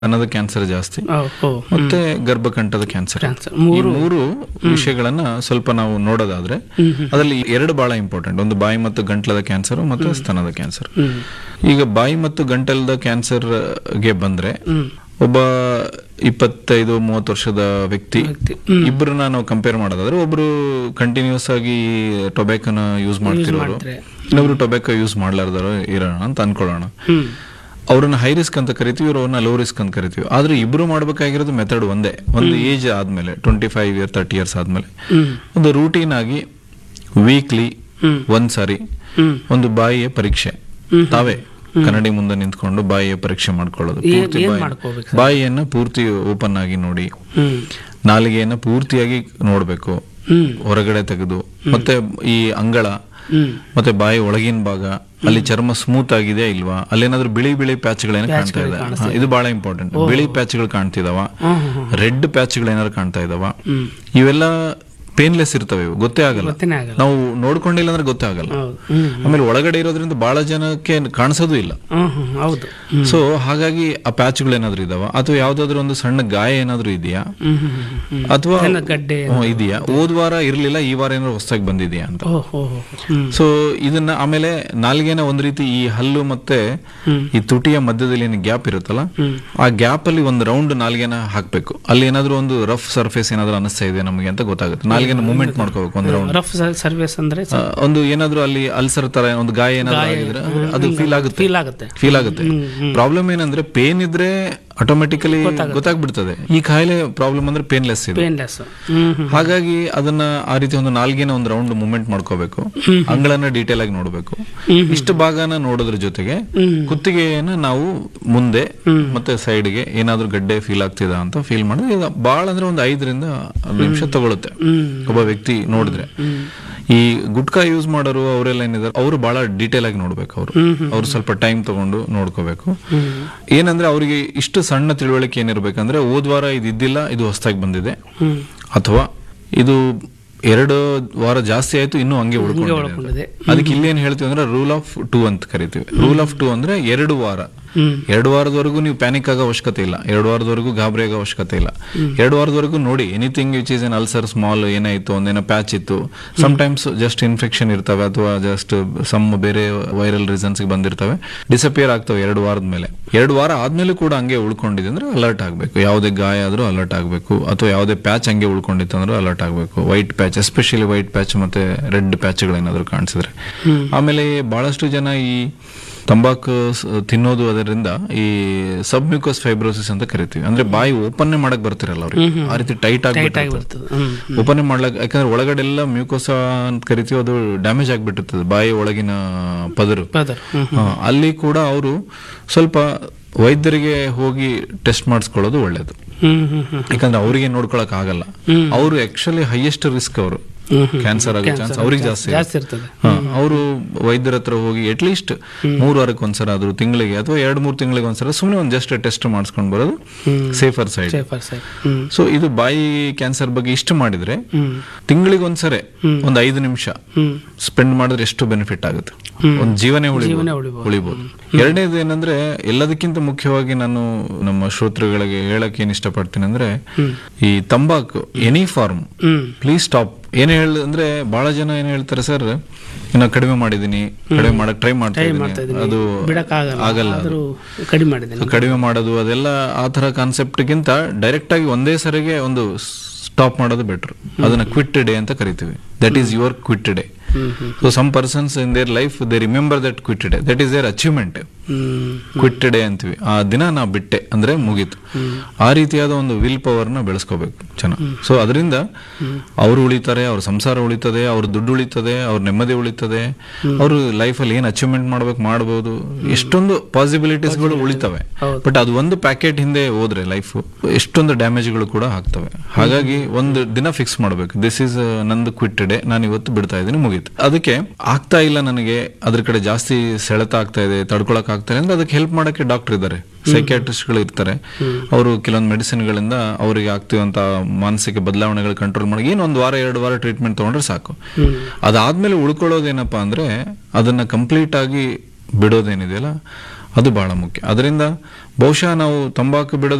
ಅನ್ನದ ಕ್ಯಾನ್ಸರ್ ಜಾಸ್ತಿ ಓ, ಓ, ಮತ್ತೆ ಗರ್ಭಕಂಠದ ಕ್ಯಾನ್ಸರ್ ಕ್ಯಾನ್ಸರ್ ಈ ಮೂರು ಮೂರು ವಿಷಯಗಳನ್ನ ಸ್ವಲ್ಪ ನಾವು ನೋಡೋದಾದ್ರೆ ಅದರಲ್ಲಿ ಎರಡು ಬಹಳ ಇಂಪಾರ್ಟೆಂಟ್ ಒಂದು ಬಾಯಿ ಮತ್ತು ಗಂಟ್ಲದ ಕ್ಯಾನ್ಸರ್ ಮತ್ತೆ ಸ್ತನದ ಕ್ಯಾನ್ಸರ್ ಹ್ಮ್ ಈಗ ಬಾಯಿ ಮತ್ತು ಗಂಟಲದ ಕ್ಯಾನ್ಸರ್ ಗೆ ಬಂದ್ರೆ ಹ್ಮ್ ಒಬ್ಬ ಇಪ್ಪತ್ತೈದು ಮೂವತ್ತು ವರ್ಷದ ವ್ಯಕ್ತಿ ವ್ಯಕ್ತಿ. ಇಬ್ಬರನ್ನ ನಾವು ಕಂಪೇರ್ ಮಾಡೋದಾದ್ರೆ ಒಬ್ರು ಕಂಟಿನ್ಯೂಸ್ ಆಗಿ ಟೊಬ್ಯಾಕೋನ ಯೂಸ್ ಮಾಡ್ತಿರೋರು ಮಾಡ್ತಾರೆ. ಇನ್ನೊಬ್ರು ಟೊಬ್ಯಾಕೋ ಯೂಸ್ ಮಾಡ್ಲಾರ್ದಾರೋ ಇರೋಣ ಅಂತ ಅನ್ಕೊಳ್ಳೋಣ ಹ್ಮ್ ಅವ್ರನ್ನ ಹೈ ರಿಸ್ಕ್ ಅಂತ ಕರಿತೀವಿ ಅವ್ರನ್ನ ಲೋ ರಿಸ್ಕ್ ಅಂತ ಕರಿತೀವಿ ಆದ್ರೆ ಇಬ್ರು ಮಾಡ್ಬೇಕಾಗಿರೋದು ಮೆಥಡ್ ಒಂದೇ ಒಂದು ಏಜ್ ಆದ್ಮೇಲೆ twenty five year thirty years ಆದ್ಮೇಲೆ ಹ್ಮ್ ಒಂದು ರೂಟೀನ್ ಆಗಿ ವೀಕ್ಲಿ ಹ್ಮ್ ಒಂದ್ ಸಾರಿ ಹ್ಮ್ ಒಂದು ಬಾಯಿಯ ಪರೀಕ್ಷೆ ಹ್ಮ್. ತಾವೇ ಕನ್ನಡಿ ಮುಂದೆ ನಿಂತ್ಕೊಂಡು ಬಾಯಿಯ ಪರೀಕ್ಷೆ ಮಾಡ್ಕೊಳ್ಳೋದು ಏನ್- ಪೂರ್ತಿ ಏನ್ ಬಾಯಿ- ಮಾಡ್ಕೋಬೇಕು ಸರ್? ಬಾಯಿಯನ್ನ ಪೂರ್ತಿ ಓಪನ್ ಆಗಿ ನೋಡಿ ಹ್ಮ್ ನಾಲಿಗೆಯನ್ನ ಪೂರ್ತಿಯಾಗಿ ನೋಡ್ಬೇಕು ಹ್ಮ್ ಹೊರಗಡೆ ತೆಗೆದು ಮತ್ತೆ ಈ ಅಂಗಳ ಹ್ಮ್ ಮತ್ತೆ ಬಾಯಿ ಒಳಗಿನ ಭಾಗ ಅಲ್ಲಿ ಚರ್ಮ ಸ್ಮೂತ್ ಆಗಿದೆ ಇಲ್ವಾ ಅಲ್ಲೇನಾದ್ರೂ ಬಿಳಿ ಬಿಳಿ ಪ್ಯಾಚ್ಗಳೇನೋ ಕಾಣ್ತಾ ಇದೆ ಹಾ, ಇದು ಬಹಳ ಇಂಪಾರ್ಟೆಂಟ್ ಬಿಳಿ ಪ್ಯಾಚ್ಗಳು ಕಾಣ್ತಿದಾವ ಹ್ಮ್ ಹ್ಮ್ ಹ್ಮ್ ರೆಡ್ ಪ್ಯಾಚ್ಗಳು ಏನಾದ್ರು ಕಾಣ್ತಾ ಇದಾವ ಹ್ಮ್ ಇವೆಲ್ಲ ಪೇನ್ಲೆಸ್ ಇರ್ತವೆ ಇವು ಗೊತ್ತೇ ಆಗಲ್ಲ ಗೊತ್ತೇನೆ ಆಗಲ್ಲ ನಾವು ನೋಡ್ಕೊಂಡಿಲ್ಲ ಅಂದ್ರೆ ಗೊತ್ತೇ ಆಗಲ್ಲ ಹೌದು ಹ್ಮ್ ಆಮೇಲೆ ಒಳಗಡೆ ಇರೋದ್ರಿಂದ ಬಹಳ ಜನಕ್ಕೆ ಕಾಣಿಸೋದು ಇಲ್ಲ ಹ್ಮ್ ಹ್ಮ್ ಹೌದು ಹ್ಮ್ ಸೊ ಹಾಗಾಗಿ ಆ ಪ್ಯಾಚ್ಗಳು ಏನಾದ್ರು ಇದಾವ ಅಥವಾ ಯಾವ್ದಾದ್ರು ಒಂದು ಸಣ್ಣ ಗಾಯ ಏನಾದ್ರು ಇದೆಯಾ ಹ್ಮ್ ಹ್ಮ್ ಹ್ಮ್ ಹ್ಮ್ ಅಥವಾ ಎಲ್ಲ ಗಡ್ಡೆ ಹ್ಮ್, ಇದೆಯಾ ಹೋದ್ ವಾರ ಇರ್ಲಿಲ್ಲ ಈ ವಾರ ಏನಾದ್ರು ಹೊಸದಾಗಿ ಬಂದಿದ್ಯಾ ಅಂತ ಓ ಹೋ ಹೋ ಹ್ಮ್ ಸೊ ಇದನ್ನ ಆಮೇಲೆ ನಾಲ್ಗೆನ ಒಂದ್ ರೀತಿ ಈ ಹಲ್ಲು ಮತ್ತೆ ಹ್ಮ್ ಈ ತುಟಿಯ ಮಧ್ಯದಲ್ಲಿ ಏನು ಗ್ಯಾಪ್ ಇರುತ್ತಲ್ಲ ಹ್ಮ್ ಆ ಗ್ಯಾಪ್ ಅಲ್ಲಿ ಒಂದು ರೌಂಡ್ ನಾಲ್ಗೆನ ಹಾಕ್ಬೇಕು ಅಲ್ಲಿ ಏನಾದ್ರು ಒಂದು ರಫ್ ಸರ್ಫೇಸ್ ಏನಾದ್ರು ಅನಿಸ್ತಾ ಇದೆ ನಮಗೆ ಅಂತ ಗೊತ್ತಾಗುತ್ತೆ ನಾಲ್ಗೆನ ಮೂವ್ಮೆಂಟ್ ಮಾಡ್ಕೋಬೇಕು ಒಂದು ರೌಂಡ್ ರಫ್ ಸರ್ವಿಸ್ ಅಂದ್ರೆ ಒಂದು ಏನಾದ್ರು ಅಲ್ಲಿ ಅಲ್ಸರ್ ತರ ಒಂದು ಗಾಯ ಏನಾದ್ರು ಆಗಿದ್ರೆ ಅದು ಫೀಲ್ ಆಗುತ್ತೆ ಫೀಲ್ ಆಗುತ್ತೆ ಫೀಲ್ ಆಗುತ್ತೆ ಪ್ರಾಬ್ಲಮ್ ಏನಂದ್ರೆ ಪೇನ್ ಇದ್ರೆ ಆಟೋಮೆಟಿಕಲಿ ಗೊತ್ತಾಗ್ಬಿಡ್ತದೆ ಈ ಕಾಯಿಲೆ ಪ್ರಾಬ್ಲಮ್ ಅಂದ್ರೆ ಪೇನ್ಲೆಸ್ ಇದೆ ಪೇನ್ಲೆಸ್ ಹ್ಮ್ ಹ್ಮ್ ಹಾಗಾಗಿ ಅದನ್ನ ಆ ರೀತಿ ಒಂದು ನಾಲ್ಗಿನ ಒಂದು ರೌಂಡ್ ಮೂವ್ಮೆಂಟ್ ಮಾಡ್ಕೋಬೇಕು ಅಂಗಳನ್ನ ಡೀಟೇಲ್ ಆಗಿ ನೋಡಬೇಕು ಇಷ್ಟು ಭಾಗನ ನೋಡೋದ್ರ ಜೊತೆಗೆ ಹ್ಮ್. ಕುತ್ತಿಗೆಯನ್ನ ನಾವು ಮುಂದೆ ಮತ್ತೆ ಸೈಡ್ಗೆ ಏನಾದ್ರೂ ಗಡ್ಡೆ ಫೀಲ್ ಆಗ್ತಿದ ಅಂತ ಫೀಲ್ ಮಾಡಿದ್ರೆ ಇದು ಬಹಳ ಅಂದ್ರೆ ಒಂದು ಐದರಿಂದ ಹತ್ತು ನಿಮಿಷ ತಗೊಳುತ್ತೆ ಹ್ಮ್ ಒಬ್ಬ ವ್ಯಕ್ತಿ ನೋಡಿದ್ರೆ ಈ ಗುಟ್ಕಾ ಯೂಸ್ ಮಾಡೋರು ಅವರೆಲ್ಲ ಏನಿದಾರೆ ಅವರು ಬಹಳ ಡೀಟೇಲ್ ಆಗಿ ನೋಡ್ಬೇಕು ಅವರು ಅವ್ರು ಸ್ವಲ್ಪ ಟೈಮ್ ತಗೊಂಡು ನೋಡ್ಕೋಬೇಕು ಹ್ಮ್ ಏನಂದ್ರೆ ಅವರಿಗೆ ಇಷ್ಟು ಸಣ್ಣ ತಿಳುವಳಿಕೆ ಏನಿರ್ಬೇಕಂದ್ರೆ ಹೋದ್ ವಾರ ಇದು ಇದ್ದಿಲ್ಲ ಇದು ಹೊಸದಾಗಿ ಬಂದಿದೆ ಹ್ಮ್ ಅಥವಾ ಇದು ಎರಡು ವಾರ ಜಾಸ್ತಿ ಆಯ್ತು ಇನ್ನೂ ಹಂಗೆ ಉಳ್ಕೊಂಡಿದೆ ಅಂತ. ಉಳ್ಕೊಂಡಿದೆ. ಅದಕ್ಕೆ ಇಲ್ಲಿ ಏನ್ ಹೇಳ್ತೀವಿ ಅಂದ್ರೆ ರೂಲ್ ಆಫ್ ಟೂ ಅಂತ ಕರಿತೀವಿ ರೂಲ್ ಆಫ್ ಟೂ ಅಂದ್ರೆ ಎರಡು ವಾರ ಹ್ಮ್ ಎರಡು ವಾರದವರೆಗೂ ನೀವು ಪ್ಯಾನಿಕ್ ಆಗೋ ಅವಶ್ಯಕತೆ ಇಲ್ಲ ಎರಡು ವಾರದವರೆಗೂ ಗಾಬರಿ ಆಗೋ ಅವಶ್ಯಕತೆ ಇಲ್ಲ ಎರಡು ವಾರದವರೆಗೂ ನೋಡಿ anything which is an ulcer small ಏನಾಯ್ತು ಒಂದೇನೋ ಪ್ಯಾಚ್ ಇತ್ತು ಸಮ್ ಟೈಮ್ಸ್ ಜಸ್ಟ್ ಇನ್ಫೆಕ್ಷನ್ ಇರ್ತವೆ ಅಥವಾ ಜಸ್ಟ್ ಸಮ್ ಬೇರೆ ವೈರಲ್ ರೀಸನ್ಸ್ ಬಂದಿರ್ತವೆ ಡಿಸಪಿಯರ್ ಆಗ್ತವೆ ಎರಡು ವಾರದ ಮೇಲೆ ಎರಡು ವಾರ ಆದ್ಮೇಲೂ ಕೂಡ ಹಂಗೆ ಉಳ್ಕೊಂಡಿದೆ ಅಂದ್ರೆ ಅಲರ್ಟ್ ಆಗಬೇಕು ಯಾವುದೇ ಗಾಯ ಆದ್ರೂ ಅಲರ್ಟ್ ಆಗಬೇಕು ಅಥವಾ ಯಾವುದೇ ಪ್ಯಾಚ್ ಹಂಗೆ ಉಳ್ಕೊಂಡಿತ್ತು ಅಂದ್ರೆ ಅಲರ್ಟ್ ಆಗಬೇಕು white patch especially white patch ಮತ್ತೆ ರೆಡ್ ಪ್ಯಾಚ್ಗಳೇನಾದ್ರೂ ಕಾಣಿಸಿದ್ರೆ ಆಮೇಲೆ ಬಹಳಷ್ಟು ಜನ ಈ ತಂಬಾಕು ಸ್- ತಿನ್ನೋದು ಅದರಿಂದ ಈ ಸಬ್ಮ್ಯೂಕಸ್ ಫೈಬ್ರೋಸಿಸ್ ಅಂತ ಕರಿತೀವಿ ಅಂದ್ರೆ ಬಾಯಿ ಓಪನ್ ಮಾಡಕ್ ಬರ್ತಿರಲ್ಲ ಅವ್ರಿಗೆ ಆ ರೀತಿ ಟೈಟ್ ಟೈಟ್ ಆಗಿ ಆಗಿ ಬರ್ತದೆ ಹ್ಮ್ ಓಪನ್ ಮಾಡ್ಲಕ್ ಯಾಕಂದ್ರೆ ಒಳಗಡೆ ಎಲ್ಲ ಮ್ಯೂಕೋಸ ಅಂತ ಕರಿತೀವಿ ಅದು ಡ್ಯಾಮೇಜ್ ಆಗ್ಬಿಟ್ಟಿರ್ತದೆ ಬಾಯಿ ಒಳಗಿನ ಪದರು ಪದರ್ ಹ್ಮ್ ಹಾ, ಅಲ್ಲಿ ಕೂಡ ಅವರು ಸ್ವಲ್ಪ ವೈದ್ಯರಿಗೆ ಹೋಗಿ ಟೆಸ್ಟ್ ಮಾಡಿಸ್ಕೊಳ್ಳೋದು ಒಳ್ಳೇದು ಹ್ಮ್ ಹ್ಮ್ ಹ್ಮ್ ಯಾಕಂದ್ರೆ ಅವರಿಗೆ ನೋಡ್ಕೊಳಕ್ ಆಗಲ್ಲ ಅವರು ಆಕ್ಚುಲಿ ಹೈಯೆಸ್ಟ್ ರಿಸ್ಕ್ ಅವರು ಹ್ಮ್ ಹ್ಮ್ ಕ್ಯಾನ್ಸರ್ ಆಗೋ ಚಾನ್ಸ್ ಅವ್ರಿಗೆ ಜಾಸ್ತಿ ಇರುತ್ತೆ. ಜಾಸ್ತಿ ಇರ್ತದೆ ಅವರು ವೈದ್ಯರ ಹತ್ರ ಹೋಗಿ ಅಟ್ಲೀಸ್ಟ್ ಮೂರು ವಾರಕ್ಕೆ ಒಂದ್ಸಲ ಆದ್ರೂ ತಿಂಗಳಿಗೆ ಅಥವಾ ಎರಡು ಮೂರು ತಿಂಗಳಿಗೆ ಒಂದ್ಸಲ ಸುಮ್ಮನೆ ಒಂದು ಜಸ್ಟ್ ಟೆಸ್ಟ್ ಮಾಡಿಸ್ಕೊಂಡು ಬರೋದು safer side safer side hmm so ಇದು ಬಾಯಿ ಕ್ಯಾನ್ಸರ್ ಬಗ್ಗೆ ಇಷ್ಟು ಮಾಡಿದ್ರೆ ಹ್ಮ್ ತಿಂಗಳಿಗೆ ಒಂದ್ಸರೆ ಒಂದು ಐದು ನಿಮಿಷ ಹ್ಮ್ ಸ್ಪೆಂಡ್ ಮಾಡಿದ್ರೆ ಎಷ್ಟು ಬೆನಿಫಿಟ್ ಆಗುತ್ತೆ ಒಂದು ಜೀವನೇ ಜೀವನೇ ಉಳಿಬೋದು ಉಳಿಬೋದು. ಉಳಿಬೋದು ಎರಡನೇದು ಏನಂದ್ರೆ ಎಲ್ಲದಕ್ಕಿಂತ ಮುಖ್ಯವಾಗಿ ನಾನು ನಮ್ಮ ಶ್ರೋತೃಗಳಿಗೆ ಹೇಳಕ್ ಏನ್ ಇಷ್ಟಪಡ್ತೀನಿ ಅಂದ್ರೆ ಈ ತಂಬಾಕು any form hmm please stop ಏನ್ ಹೇಳ ಅಂದ್ರೆ ಬಹಳ ಜನ ಏನ್ ಹೇಳ್ತಾರೆ ಸರ್ ಇನ್ನ ಕಡಿಮೆ ಮಾಡಿದೀನಿ ಕಡಿಮೆ ಮಾಡಕ್ ಟ್ರೈ ಮಾಡ್ತಾ ಮಾಡ್ತಾ ಇದ್ದೀನಿ ಇದೀನಿ ಅದು ಬಿಡಕ್ಕಾಗಲ್ಲ ಆಗಲ್ಲ ಆದ್ರೂ ಕಡಿಮೆ ಮಾಡಿದ್ದೇನೆ ಕಡಿಮೆ ಮಾಡೋದು ಅದೆಲ್ಲ ಆ ತರ ಕಾನ್ಸೆಪ್ಟ್ಗಿಂತ ಡೈರೆಕ್ಟ್ ಆಗಿ ಒಂದೇ ಸರಿಗೆ ಒಂದು ಸ್ಟಾಪ್ ಮಾಡೋದು ಬೆಟರ್ ಅದನ್ನ ಕ್ವಿಟ್ ಡೇ ಅಂತ ಕರಿತೀವಿ that is your quit day hmm hmm so some persons in their life they remember that quit day that is their achievement hmm quit day ಅಂತೀವಿ ಆ ದಿನ ನಾ ಬಿಟ್ಟೆ ಅಂದ್ರೆ ಮುಗೀತು ಆ ರೀತಿಯಾದ ಒಂದು ವಿಲ್ ಪವರ್ನ ಬೆಳೆಸ್ಕೋಬೇಕು ಚೆನ್ನಾಗಿ ಸೊ ಅದರಿಂದ ಅವರು ಉಳಿತಾರೆ ಅವ್ರ ಸಂಸಾರ ಉಳಿತದೆ ಅವ್ರ ದುಡ್ಡು ಉಳಿತದೆ ಅವ್ರ ನೆಮ್ಮದಿ ಉಳಿತದೆ ಅವರು ಲೈಫಲ್ಲಿ ಏನ್ ಅಚೀವ್ಮೆಂಟ್ ಮಾಡ್ಬೇಕು ಮಾಡ್ಬೋದು ಎಷ್ಟೊಂದು ಪಾಸಿಬಿಲಿಟೀಸ್ಗಳು ಉಳಿತವೆ ಹೌದು. ಬಟ್ ಅದು ಒಂದು ಪ್ಯಾಕೆಟ್ ಹಿಂದೆ ಹೋದ್ರೆ ಲೈಫ್ ಎಷ್ಟೊಂದು ಡ್ಯಾಮೇಜ್ಗಳು ಕೂಡ ಆಗ್ತವೆ ಹಾಗಾಗಿ ಒಂದು ದಿನ ಫಿಕ್ಸ್ ಮಾಡ್ಬೇಕು ದಿಸ್ ಇಸ್ ನಂದು ಕ್ವಿಟ್ ಡೇ ನಾನು ಇವತ್ತು ಬಿಡ್ತಾ ಇದ್ದೀನಿ ಮುಗೀತು ಅದಕ್ಕೆ ಆಗ್ತಾ ಇಲ್ಲ ನನಗೆ ಅದ್ರ ಕಡೆ ಜಾಸ್ತಿ ಸೆಳೆತ ಆಗ್ತಾ ಇದೆ ತಡ್ಕೊಳಕ್ ಆಗ್ತಾ ಇದೆ ಅಂದ್ರೆ ಅದಕ್ಕೆ ಹೆಲ್ಪ್ ಮಾಡಕ್ಕೆ ಡಾಕ್ಟರ್ ಇದ್ದಾರೆ ಸೈಕ್ಯಾಟ್ರಿಸ್ಟ್ಗಳು ಇರ್ತಾರೆ ಅವರು ಕೆಲವೊಂದು ಮೆಡಿಸಿನ್ಗಳಿಂದ ಅವರಿಗೆ ಆಗ್ತಿರುವಂತ ಮಾನಸಿಕ ಬದಲಾವಣೆಗಳು ಕಂಟ್ರೋಲ್ ಮಾಡಿ ಏನು ಒಂದು ವಾರ ಎರಡು ವಾರ ಟ್ರೀಟ್ಮೆಂಟ್ ತಗೊಂಡ್ರೆ ಸಾಕು ಹ್ಮ್ ಅದಾದ್ಮೇಲೆ ಉಳ್ಕೊಳ್ಳೋದೇನಪ್ಪಾ ಅಂದ್ರೆ ಅದನ್ನ ಕಂಪ್ಲೀಟ್ ಆಗಿ ಬಿಡೋದೇನಿದೆಯಲ್ಲ ಅದು ಬಹಳ ಮುಖ್ಯ ಅದರಿಂದ ಬಹುಶಃ ನಾವು ತಂಬಾಕು ಬಿಡೋದು